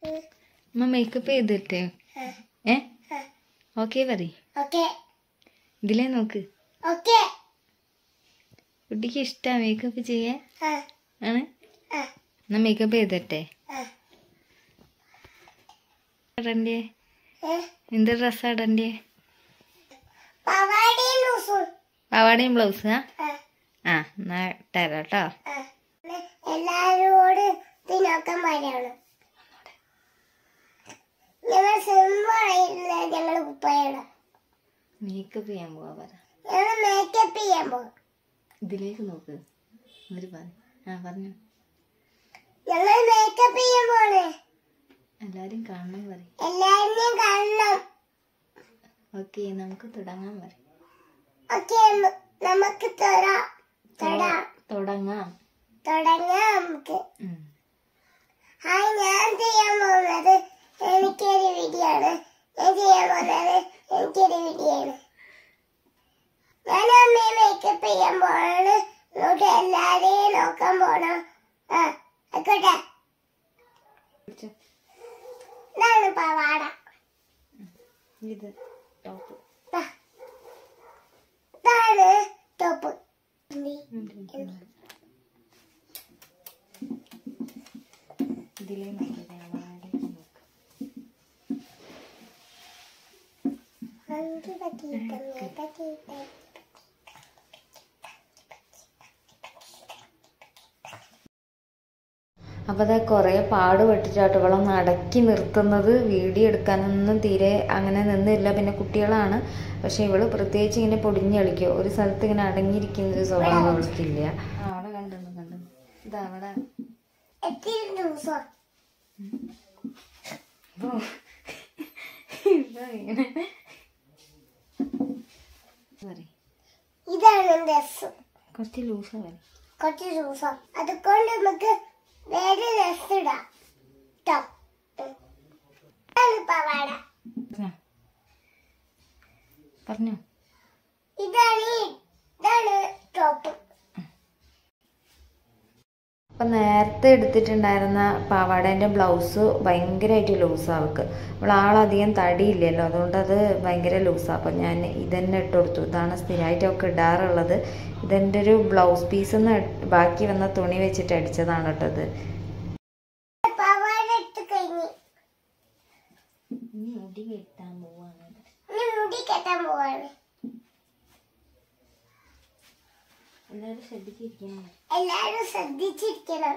അമ്മ മേക്കപ്പ് ചെയ്തിട്ടേ ഏ ഓക്കെ പറ ഓക്കെ ഇതിലേ നോക്ക് ഓക്കെ കുട്ടിക്ക് ഇഷ്ടാ മേക്കപ്പ് ചെയ്യാൻ ആ ആണ് ആ എന്നാ മേക്കപ്പ് ചെയ്തട്ടെ ആ ഇടണ്ടേ ഏ എന്ത് ഡ്രസ്സാ ഇടണ്ടേ പവാടിയും ലൂസും പാവാടയും ബ്ലൗസാ ആ ആ എന്നാ തരാം കേട്ടോ ആ എല്ലാരോട് ഇതിനൊക്കെ പറയണം ഞങ്ങൾ സിമ്പിളായില്ല ഞങ്ങൾ കുപ്പയാണ് മേക്കപ്പ് ചെയ്യാൻ പോവാ പറ ഞങ്ങൾ മേക്കപ്പ് ചെയ്യാൻ പോകും ഇതിലേക്ക് നോക്ക് ഒരു പറ ആ പറഞ്ഞു ഞങ്ങൾ മേക്കപ്പ് ചെയ്യാൻ പോണേ എല്ലാരും കാണണം പറ എല്ലാവരെയും കാണണം ഓക്കെ നമുക്ക് തുടങ്ങാൻ പറ ഓക്കെ നമുക്ക് തൊടാം തൊടാം തുടങ്ങാം തുടങ്ങാം നമുക്ക് ഉം. ഹായ് ഞാൻ ചെയ്യാൻ പോകുന്നത് എനിക്കൊരു വീഡിയോ ആണ് ഞാൻ ചെയ്യാൻ പോകുന്നത് എനിക്കൊരു വീഡിയോ ആണ് ഞാൻ അമ്മയെ മേക്കപ്പ് ചെയ്യാൻ പോണാണ് നോട്ട് എല്ലാരെയും നോക്കാൻ പോണം ആ ആയിക്കോട്ടെ പിടിച്ചോ. ഇതാണ് പവാട ഇത് ടോപ്പ് ദാ. ഇതാണ് ടോപ്പ് ഇതിലേ നോക്ക് പാവാടയിൽ നോക്ക് അഞ്ച് പറ്റിയിട്ട് പറ്റിയിട്ട് അപ്പോൾ അത് കുറേ പാട് പെട്ടിട്ടാട്ട് ഇവളെ നടക്കി നിർത്തുന്നത് വീഡിയോ എടുക്കാനൊന്നും തീരെ അങ്ങനെ നിന്നില്ല പിന്നെ കുട്ടികളാണ് പക്ഷെ ഇവള് പ്രത്യേകിച്ച് ഇങ്ങനെ പൊടിഞ്ഞ് കളിക്കുക ഒരു സ്ഥലത്ത് ഇങ്ങനെ അടങ്ങിയിരിക്കുന്ന ഒരു സ്വഭാവം അവൾക്കില്ല അവിടെ കണ്ടു കണ്ടു ഇതാ അവിടെ എത്തി ദിവസം ഓ. ഇതാ ഇങ്ങനെ പറയ്. ഇതാണ് ഡ്രസ് കുറച്ച് ലൂസാ പറ കുറച്ച് ദിവസം അതുകൊണ്ട് നമുക്ക് വേറെ ഡ്രസ് ഇടാം ട്ടോ. ഉം. ഇതാണ് പവാട പറഞ്ഞോ ഇതാണ് ഈ- ഇതാണ് ടോപ്പ് അപ്പം നേരത്തെ എടുത്തിട്ടുണ്ടായിരുന്ന പാവാടേൻ്റെ ബ്ലൗസ് ഭയങ്കരമായിട്ട് ലൂസാണ് അവൾക്ക് അവൾ ആളധികം തടിയില്ലല്ലോ അതുകൊണ്ട് അത് ഭയങ്കര ലൂസാണ് അപ്പം ഞാൻ ഇതന്നെ ഇട്ട് കൊടുത്തു ഇതാണ് സ്ഥിരമായിട്ട് അവൾക്ക് ഇടാറുള്ളത് ഇതെൻ്റെ ഒരു ബ്ലൗസ് പീസിൽ നിന്ന് ബാക്കി വന്ന തുണി വെച്ചിട്ട് അടിച്ചതാണ് കേട്ടത് പവാട ഇട്ട് കഴിഞ്ഞ് ഇനി മുടി കെട്ടാൻ പോവാണ് ഇനി മുടി കെട്ടാൻ പോവാണ് എല്ലാവരും ശ്രദ്ധിച്ചിരിക്കണം എല്ലാരും ശ്രദ്ധിച്ചിരിക്കണം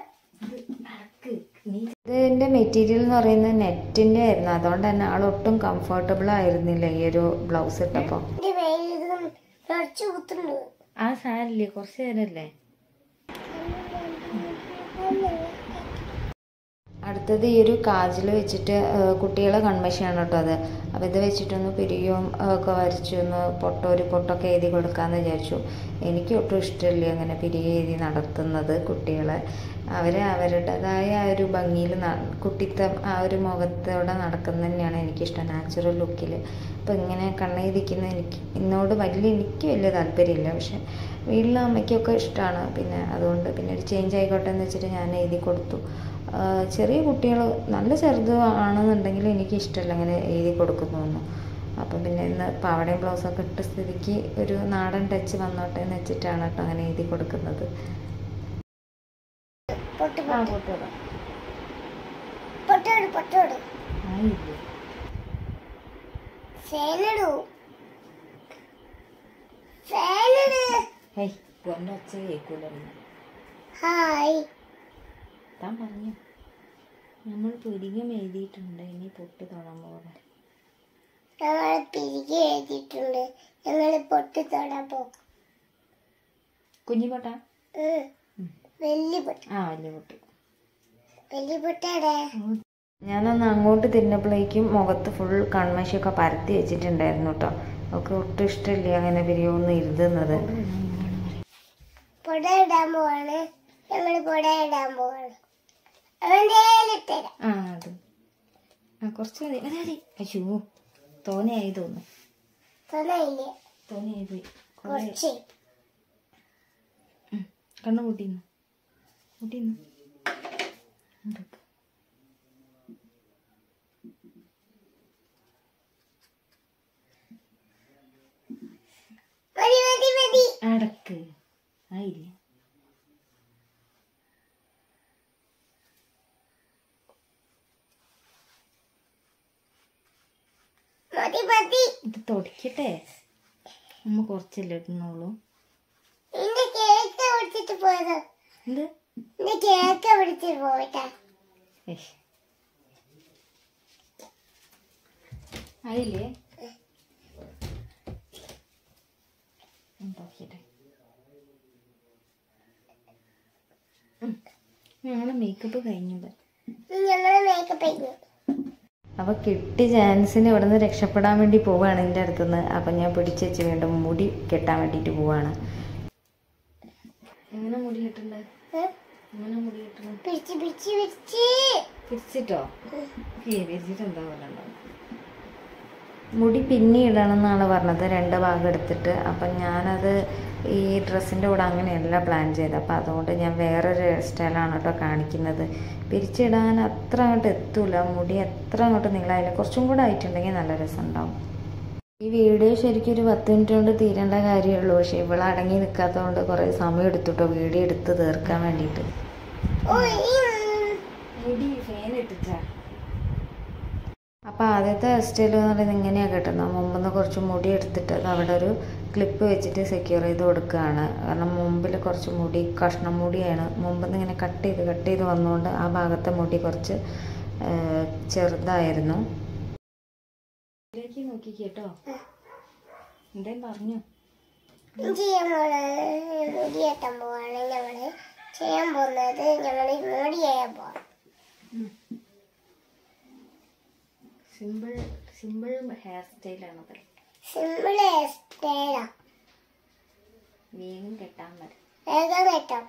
ഇതിൻ്റെ മെറ്റീരിയൽ എന്ന് പറയുന്നത് നെറ്റിൻ്റെ ആയിരുന്നു അതുകൊണ്ട് തന്നെ ആൾ ഒട്ടും കംഫർട്ടബിൾ ആയിരുന്നില്ല ഈ ഒരു ബ്ലൗസ് ഇട്ടപ്പോൾ എന്റെ വെയിലും കുറച്ച് കുത്തുണ്ട് ആ സാരില്ലേ കുറച്ച് നേരമല്ലേ അടുത്തത് ഈ ഒരു കാജൽ വെച്ചിട്ട് ആ, കുട്ടികളെ കൺമഷിയാണ് കേട്ടോ അത് അപ്പോൾ ഇത് വെച്ചിട്ടൊന്ന് പിരിയും ആ, ഒക്കെ വരച്ച് ഒന്ന് പൊട്ടോ ഒരു പൊട്ടൊക്കെ എഴുതി കൊടുക്കാമെന്ന് വിചാരിച്ചു എനിക്ക് ഒട്ടും ഇഷ്ടമില്ല അങ്ങനെ പിരിയ എഴുതി നടത്തുന്നത് കുട്ടികളെ അവർ അവരുടേതായ ആ ഒരു ഭംഗിയിൽ കുട്ടിത്തം ആ ഒരു മുഖത്തോടെ നടക്കുന്നത് തന്നെയാണ് എനിക്കിഷ്ടം നാച്ചുറൽ ലുക്കിൽ അപ്പോൾ ഇങ്ങനെ കണ്ണെഴുതിക്കുന്ന എനിക്ക് എന്നോട് വലിയ എനിക്ക് വലിയ താല്പര്യമില്ല പക്ഷെ വീട്ടിലെ അമ്മയ്ക്കൊക്കെ ഇഷ്ടമാണ് പിന്നെ അതുകൊണ്ട് പിന്നെ ഒരു ചേഞ്ച് ആയിക്കോട്ടെ എന്ന് വെച്ചിട്ട് ഞാൻ എഴുതി കൊടുത്തു ആ, ചെറിയ കുട്ടികൾ നല്ല ചെറുത് ആണെന്നുണ്ടെങ്കിൽ എനിക്ക് ഇഷ്ടമല്ല അങ്ങനെ എഴുതി കൊടുക്കുന്നതൊന്നും അപ്പം പിന്നെ ഇന്ന് പാവടയും ബ്ലൗസൊക്കെ ഇട്ട സ്ഥിതിക്ക് ഒരു നാടൻ ടച്ച് വന്നോട്ടെ എന്ന് വെച്ചിട്ടാണ് കേട്ടോ അങ്ങനെ എഴുതി കൊടുക്കുന്നത് പൊട്ട് ആ പൊട്ട് കൂട്ടുകാരാ പൊട്ടോട് പൊട്ടോട് ആയില്ലേ ഫാനിടൂ ഫാനിട് ഹേയ് എൻ്റെ ഒച്ച കേൾക്കൂലല്ലോ ഹായ് താൻ പറഞ്ഞു നമ്മൾ പുരികം എഴുതിയിട്ടുണ്ട് ഇനി പൊട്ട് തൊടാൻ പോകാൻ ഞങ്ങൾ പിരികെ എഴുതിയിട്ടുണ്ട് ഞങ്ങൾ പൊട്ടി തൊടാൻ പോകും കുഞ്ഞി പൊട്ടാ വലിയ പൊട്ട് ആ വലിയ പൊട്ട് വലിയ പൊട്ടാടെ ഞാനന്ന് അങ്ങോട്ട് തിരിഞ്ഞപ്പോഴേക്കും മുഖത്ത് ഫുൾ കൺമശിയൊക്കെ പരത്തി വെച്ചിട്ടുണ്ടായിരുന്നു കേട്ടോ അവൾക്ക് ഒട്ടും ഇഷ്ടമില്ല അങ്ങനെ ബിരിയൊന്നും ഇരുതുന്നത് പുട ഇടാൻ പോവാണ് ഞങ്ങൾ പുട ഇടാൻ പോവാണ് അവൻ്റെ ഇട്ടരാം ആ അത് ആ കുറച്ച് മതി മതി മതി അയ്യോ തോനെയായി തോന്നുന്നു തൊന്നയില്ലേ തോനെയായി പോയി കുറേ കുറച്ച് ഉം. കണ്ണ് കൂട്ടിന്നു കൂട്ടിന്നു അടക്ക് ആയില്ല മതി മതി ഇത് തുടക്കട്ടെ അമ്മ കുറച്ചല്ലേ ഇടുന്നുള്ളൂ എന്റെ കേക്ക് പിടിച്ചിട്ട് പോയത് എന്ത് എന്റെ കേക്ക് പിടിച്ചിട്ട് പോയിട്ടാ ഏയ്. ആയില്ലേ ഉണ്ടാക്കിട്ടെ ഞങ്ങളെ മേക്കപ്പ് കഴിഞ്ഞത് ഞങ്ങള് മേക്കപ്പ് കഴിഞ്ഞു അപ്പൊ കിട്ടിയ ചാൻസിന് ഇവിടെ നിന്ന് രക്ഷപ്പെടാൻ വേണ്ടി പോവാണ് എൻ്റെ അടുത്തുനിന്ന് അപ്പൊ ഞാൻ പിടിച്ചു വെച്ച് വീണ്ടും മുടി കെട്ടാൻ വേണ്ടിയിട്ട് പോവാണ് എങ്ങനെ മുടി കെട്ടണ്ടേ ഏ? എങ്ങനെ മുടി കെട്ടണം പിടിച്ച് പിടിച്ച് പിടിച്ച് പിരിച്ചിട്ടോ ഏ പിരിച്ചിട്ട് എന്താ പറയുന്നത് മുടി പിന്നെ ഇടണം എന്നാണ് പറഞ്ഞത് രണ്ട് ഭാഗം എടുത്തിട്ട് അപ്പം ഞാനത് ഈ ഡ്രസ്സിൻ്റെ കൂടെ അങ്ങനെയല്ല പ്ലാൻ ചെയ്തത് അപ്പം അതുകൊണ്ട് ഞാൻ വേറൊരു ഹെയർ സ്റ്റൈലാണ് കേട്ടോ കാണിക്കുന്നത് പിരിച്ചിടാൻ അത്ര അങ്ങോട്ട് എത്തൂല മുടി എത്ര അങ്ങോട്ട് നീളായില്ല കുറച്ചും കൂടെ ആയിട്ടുണ്ടെങ്കിൽ നല്ല രസമുണ്ടാവും ഈ വീഡിയോ ശരിക്കും ഒരു പത്ത് മിനിറ്റ് കൊണ്ട് തീരേണ്ട കാര്യമുള്ളൂ പക്ഷേ ഇവള് അടങ്ങി നിൽക്കാത്തതുകൊണ്ട് കുറേ സമയം എടുത്തുട്ടോ വീഡിയോ എടുത്ത് തീർക്കാൻ വേണ്ടിയിട്ട് ഓ ഈ ഉം, മുടി ഫാൻ ഇട്ടിട്ടാ അപ്പോൾ ആദ്യത്തെ ഹെയർ സ്റ്റൈൽ എന്ന് പറയുന്നത് ഇങ്ങനെയാണ് കെട്ടുന്നത് മുമ്പിൽ കുറച്ച് മുടി എടുത്തിട്ട് അത് അവിടെ ഒരു ക്ലിപ്പ് വെച്ചിട്ട് സെക്യൂർ ചെയ്ത് കൊടുക്കുകയാണ് കാരണം മുമ്പിൽ കുറച്ച് മുടി കഷ്ണം മുടിയാണ് മുമ്പിൽ നിന്ന് ഇങ്ങനെ കട്ട് ചെയ്ത് കട്ട് ചെയ്ത് വന്നുകൊണ്ട് ആ ഭാഗത്തെ മുടി കുറച്ച് ആ, ചെറുതായിരുന്നു നോക്കി കേട്ടോ എന്തേലും പറഞ്ഞു ചെയ്യാൻ പോണത് മുടി കെട്ടാൻ പോവാണ് ഞങ്ങള് ചെയ്യാൻ പോകുന്നത് ഞങ്ങള് മുടി ചെയ്യാൻ പോവാം സിമ്പിൾ സിമ്പിൾ ഹെയർ സ്റ്റൈലാണത് സിമ്പിൾ ഹെയർ സ്റ്റൈലാ വേഗം കെട്ടാൻ മതി വേഗം കെട്ടാം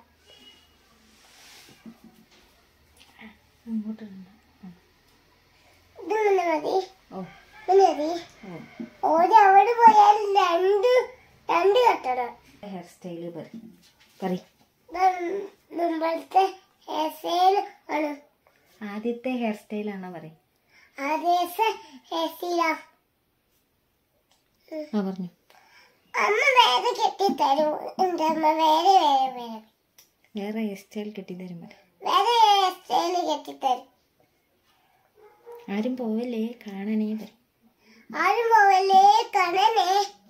അങ്ങോട്ട് ഇടണ്ട. ഇത് മുന്നേ മതി ഓ മുന്നേ മതി ഓ ഒരു അവിടെ പോയാൽ രണ്ട് രണ്ട് കെട്ടണം ഹെയർ സ്റ്റൈല് പറ പറ മുമ്പത്തെ ഹെയർ സ്റ്റൈൽ ആണ് ആദ്യത്തെ ഹെയർ സ്റ്റൈലാണോ പറ ആദ്യത്തെ ഹെയർ സ്റ്റൈലാ ആ പറഞ്ഞു അമ്മ വേറെ കെട്ടിത്തരും എന്റെ അമ്മ വേറെ വേറെ വേറെ വേറെ ഹെയർ സ്റ്റൈൽ കെട്ടിത്തരും പറ വേറെ ഹെയർ സ്റ്റൈൽ കെട്ടിത്തരും ആരും പോവല്ലേ കാണണേ പറ ആരും പോവല്ലേ കണനേ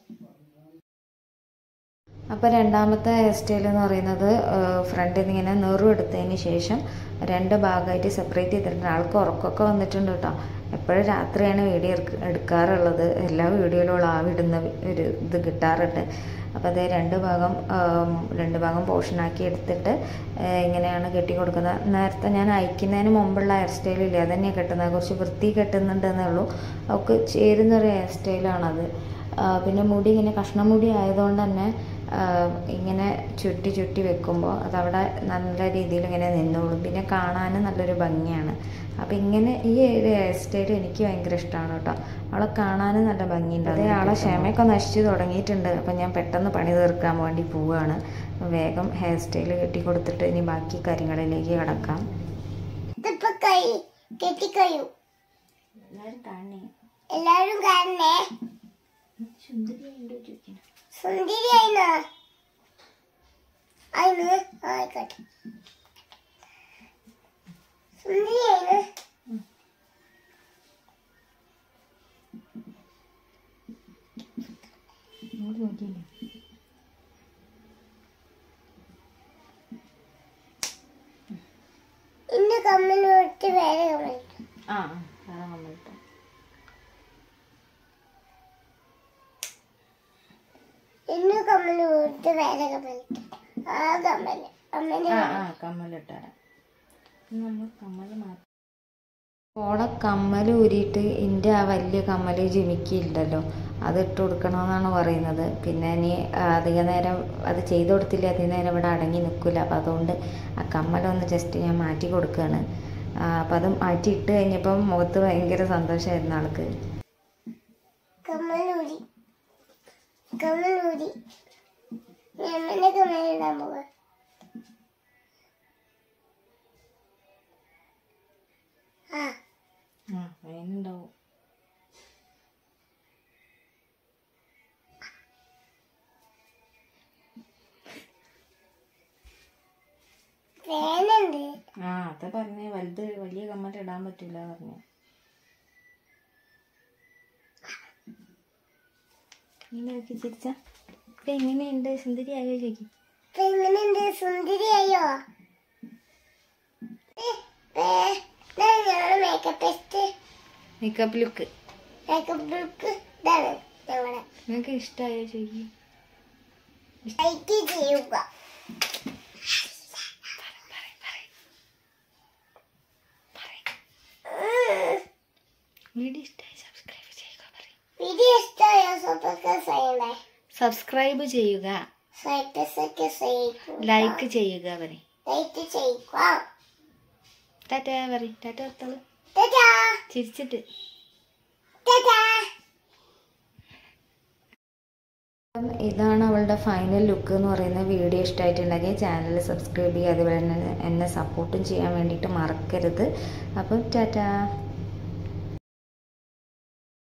അപ്പോൾ രണ്ടാമത്തെ ഹെയർ സ്റ്റൈൽ എന്ന് പറയുന്നത് ഫ്രണ്ടിൽ നിന്ന് ഇങ്ങനെ നെറു എടുത്തതിന് ശേഷം രണ്ട് ഭാഗമായിട്ട് സെപ്പറേറ്റ് ചെയ്തിട്ടുണ്ട് ആൾക്ക് ഉറക്കമൊക്കെ വന്നിട്ടുണ്ട് കേട്ടോ എപ്പോഴും രാത്രിയാണ് വീഡിയോ എടുക്ക- എടുക്കാറുള്ളത് എല്ലാ വീഡിയോയിലും ആ വിടുന്ന ഒരു ഇത് കിട്ടാറുണ്ട് അപ്പോൾ അത് രണ്ട് ഭാഗം ആം, രണ്ട് ഭാഗം പോർഷനാക്കി എടുത്തിട്ട് ആ, ഇങ്ങനെയാണ് കെട്ടി കൊടുക്കുന്നത് നേരത്തെ ഞാൻ അയക്കുന്നതിന് മുമ്പുള്ള ഹെയർ സ്റ്റൈലില്ലേ അത് തന്നെയാണ് കെട്ടുന്നത് കുറച്ച് വൃത്തി കെട്ടുന്നുണ്ടെന്നേ ഉള്ളൂ അവൾക്ക് ചേരുന്നൊരു ഹെയർ സ്റ്റൈലാണത് ആ, പിന്നെ മുടി ഇങ്ങനെ കഷ്ണം മുടി ആയതുകൊണ്ട് തന്നെ ആ, ഇങ്ങനെ ചുറ്റി ചുറ്റി വെക്കുമ്പോൾ അതവിടെ നല്ല രീതിയിൽ ഇങ്ങനെ നിന്നോളും പിന്നെ കാണാനും നല്ലൊരു ഭംഗിയാണ് അപ്പം ഇങ്ങനെ ഈ ഒരു ഹെയർ സ്റ്റൈൽ എനിക്ക് ഭയങ്കര ഇഷ്ടമാണ് കേട്ടോ അവളെ കാണാനും നല്ല ഭംഗിയുണ്ട് അതേ ആളെ ക്ഷമയൊക്കെ നശിച്ചു തുടങ്ങിയിട്ടുണ്ട് അപ്പം ഞാൻ പെട്ടെന്ന് പണി തീർക്കാൻ വേണ്ടി പോവുകയാണ് അപ്പം വേഗം ഹെയർ സ്റ്റൈൽ കെട്ടി കൊടുത്തിട്ട് ഇനി ബാക്കി കാര്യങ്ങളിലേക്ക് കിടക്കാം ഇതിപ്പോ കൈ കെട്ടിക്കഴിയും എല്ലാവരും കാണണേ എല്ലാരും കാണണേ സുന്ദരിയുണ്ടോ ചോദിക്കണം സുന്ദരിയായിന്നാ അയിന്ന് ആയിക്കോട്ടെ സുന്ദരിയായിന്ന് ഇങ്ങോട്ട് നോക്കിയില്ലേ ഇന്ന് കമ്മല് വിട്ട് വേറെ കമ്മൽ ആ ആ വേറെ കമ്മലിട്ടോ ഇന്ന് കമ്മല് വിട്ട് വേറെ കമ്മൽ ആ കമ്മല് അമ്മന് ആ ആ കമ്മലിട്ടാരാ നമ്മൾ കമ്മൽ മാറ്റി ഓളെ കമ്മൽ ഊരിയിട്ട് എൻ്റെ ആ വലിയ കമ്മൽ ജിമിക്കിണ്ടല്ലോ അത് ഇട്ട് കൊടുക്കണമെന്നാണ് പറയുന്നത് പിന്നെ ഇനി അധിക നേരം അത് ചെയ്ത് കൊടുത്തില്ല അധിക നേരം ഇവിടെ അടങ്ങി നിൽക്കില്ല അപ്പം അതുകൊണ്ട് ആ കമ്മലൊന്ന് ജസ്റ്റ് ഞാൻ മാറ്റി കൊടുക്കുകയാണ് അപ്പം അത് മാറ്റി ഇട്ട് കഴിഞ്ഞപ്പം മുഖത്ത് ഭയങ്കര സന്തോഷമായിരുന്നു ആൾക്ക് കമ്മലൂരി കമ്മലൂരി അമ്മന്റെ കമ്മലിടാൻ പോവാ ആ ആ അതിനുണ്ടാവും പറ്റില്ല പറഞ്ഞു നീ നോക്കി ചിരിച്ച ഇപ്പൊ എങ്ങനെയുണ്ട് സുന്ദരിയായോ ചോദിക്കും ഇപ്പൊ എങ്ങനെയുണ്ട് സുന്ദരിയായോ ഞങ്ങളുടെ makeup test makeup look makeup look ഇതാണ് ഞങ്ങളുടെ നിങ്ങൾക്ക് ഇഷ്ടമായോ ചോദിക്കും ലൈക്ക് ചെയ്യുക ഉം. വീഡിയോ ഇഷ്ടമായി സബ്സ്ക്രൈബ് ചെയ്യുക പറയും വീഡിയോ ഇഷ്ടമായോ സബ്സ്ക്രൈബ് ചെയ്യണ്ടേ സബ്സ്ക്രൈബ് ചെയ്യുക സൈറ്റസൊക്കെ ചെയ്യുക ലൈക്ക് ചെയ്യുക പറയും ലൈക്ക് ചെയ്യുക ടാറ്റ പറയും ടാറ്റ ഓർത്തോളൂ ടാറ്റാ ചിരിച്ചിട്ട് ടാറ്റാ അപ്പം ഇതാണ് അവളുടെ ഫൈനൽ ലുക്ക് എന്ന് പറയുന്ന വീഡിയോ ഇഷ്ടമായിട്ടുണ്ടെങ്കിൽ ചാനൽ സബ്സ്ക്രൈബ് ചെയ്യുക അതുപോലെ തന്നെ എന്നെ സപ്പോർട്ടും ചെയ്യാൻ വേണ്ടിയിട്ട് മറക്കരുത് അപ്പം ടാറ്റാ